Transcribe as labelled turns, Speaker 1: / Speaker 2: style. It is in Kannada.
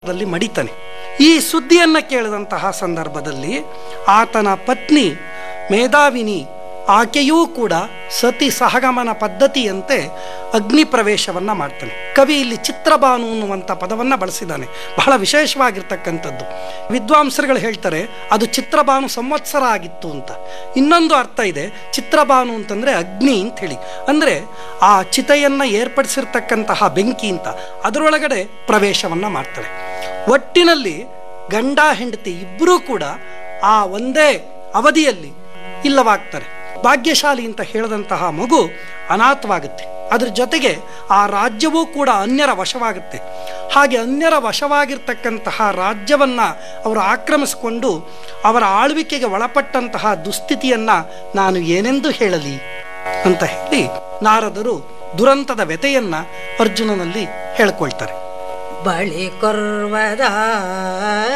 Speaker 1: ದಲ್ಲಿ ಮಡಿತಾನೆ ಈ ಸುದ್ದಿಯನ್ನ ಕೇಳಿದಂತಹ ಸಂದರ್ಭದಲ್ಲಿ ಆತನ ಪತ್ನಿ ಮೇಧಾವಿನಿ ಆಕೆಯೂ ಕೂಡ ಸತಿ ಸಹಗಮನ ಪದ್ಧತಿಯಂತೆ ಅಗ್ನಿ ಪ್ರವೇಶವನ್ನ ಮಾಡ್ತಾನೆ ಕವಿ ಇಲ್ಲಿ ಚಿತ್ರಭಾನು ಅನ್ನುವಂಥ ಪದವನ್ನ ಬಳಸಿದ್ದಾನೆ ಬಹಳ ವಿಶೇಷವಾಗಿರ್ತಕ್ಕಂಥದ್ದು ವಿದ್ವಾಂಸರುಗಳು ಹೇಳ್ತಾರೆ ಅದು ಚಿತ್ರಭಾನು ಸಂವತ್ಸರ ಆಗಿತ್ತು ಅಂತ ಇನ್ನೊಂದು ಅರ್ಥ ಇದೆ ಚಿತ್ರಭಾನು ಅಂತಂದ್ರೆ ಅಗ್ನಿ ಅಂತ ಹೇಳಿ ಅಂದ್ರೆ ಆ ಚಿತೆಯನ್ನ ಏರ್ಪಡಿಸಿರ್ತಕ್ಕಂತಹ ಬೆಂಕಿ ಅಂತ ಅದರೊಳಗಡೆ ಪ್ರವೇಶವನ್ನ ಮಾಡ್ತಾಳೆ ಒಟ್ಟಿನಲ್ಲಿ ಗಂಡ ಹೆಂಡತಿ ಇಬ್ಬರೂ ಕೂಡ ಆ ಒಂದೇ ಅವಧಿಯಲ್ಲಿ ಇಲ್ಲವಾಗ್ತಾರೆ ಭಾಗ್ಯಶಾಲಿ ಅಂತ ಹೇಳಿದಂತಹ ಮಗು ಅನಾಥವಾಗುತ್ತೆ ಅದ್ರ ಜೊತೆಗೆ ಆ ರಾಜ್ಯವೂ ಕೂಡ ಅನ್ಯರ ವಶವಾಗುತ್ತೆ ಹಾಗೆ ಅನ್ಯರ ವಶವಾಗಿರ್ತಕ್ಕಂತಹ ರಾಜ್ಯವನ್ನ ಅವರು ಆಕ್ರಮಿಸಿಕೊಂಡು ಅವರ ಆಳ್ವಿಕೆಗೆ ಒಳಪಟ್ಟಂತಹ ದುಸ್ಥಿತಿಯನ್ನ ನಾನು ಏನೆಂದು ಹೇಳಲಿ ಅಂತ ಹೇಳಿ ನಾರದರು ದುರಂತದ ವ್ಯತೆಯನ್ನ ಅರ್ಜುನನಲ್ಲಿ ಹೇಳ್ಕೊಳ್ತಾರೆ
Speaker 2: ಬಳಿ ಕೊರ್ವದ